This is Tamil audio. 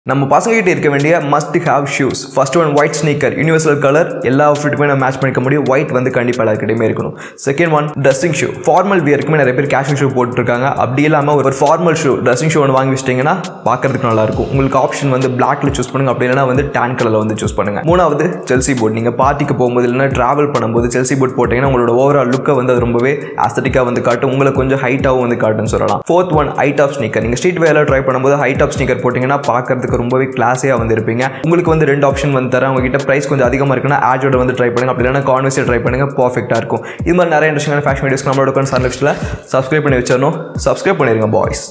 நம்ம பசங்ககிட்ட இருக்க வேண்டிய must have shoes first one white sneaker universal colour எல்லா அவுட்ஃபிட்டுமே நம்ம மேட்ச் பண்ணிக்க முடியும் ஒயிட் வந்து கண்டிப்பாக எல்லாருக்கிட்டையுமே இருக்கணும் second one dressing shoe formal வியருக்குமே நிறைய பேர் கேஷுவல் ஷூ போட்டுருக்காங்க அப்படி இல்லாமல் ஒரு ஃபார்மல் ஷூ ட்ரெஸ்ஸிங் ஷூ ஒன்று வாங்கி வச்சிட்டிங்கன்னா பார்க்கறதுக்கு நல்லா இருக்கும் உங்களுக்கு ஆப்ஷன் வந்து பிளாக்ல சூஸ் பண்ணுங்க அப்படி இல்லைனா வந்து டேன் கலரில் வந்து சூஸ் பண்ணுங்க மூணாவது செல்சி போர்ட் நீங்கள் பார்ட்டிக்கு போகும்போது இல்லைனா ட்ராவல் பண்ணும்போது செல்சி போர்ட் போட்டிங்கன்னா உங்களோட ஓவரால் லுக்கை வந்து அது ரொம்பவே ஆஸ்தட்டிக்காக வந்து காட்டும் உங்களை கொஞ்சம் ஹைட்டாகவும் வந்து காட்டுன்னு சொல்லலாம் fourth one height of sneaker நீங்கள் ஸ்ட்ரீட் வேல ட்ரை பண்ணும்போது ஹைட் ஆஃப் ஸ்னீக்கர் போட்டிங்கன்னா பார்க்கறதுக்கு ரொம்பவே கிளாஸியாக வந்து இருப்பீங்க உங்களுக்கு வந்து ரெண்டு ஆப்ஷன் வந்து தரேன் உங்ககிட்ட ப்ரைஸ் கொஞ்சம் அதிகமாக இருக்குன்னா ஆஜோட வந்து ட்ரை பண்ணுங்க அப்படி இல்லைனா கான்வெஸ்ட் ட்ரை பண்ணுங்க பர்ஃபெக்டாக இருக்கும் இது மாதிரி நிறைய இன்ட்ரெஸ்டிங்கான ஃபேஷன் வீடியோஸ் நம்மளோட சேனல் லிஸ்ட்டில் சப்ஸ்கிரைப் பண்ணி வச்சிடணும் சப்ஸ்கிரைப் பண்ணிருங்க பாய்ஸ்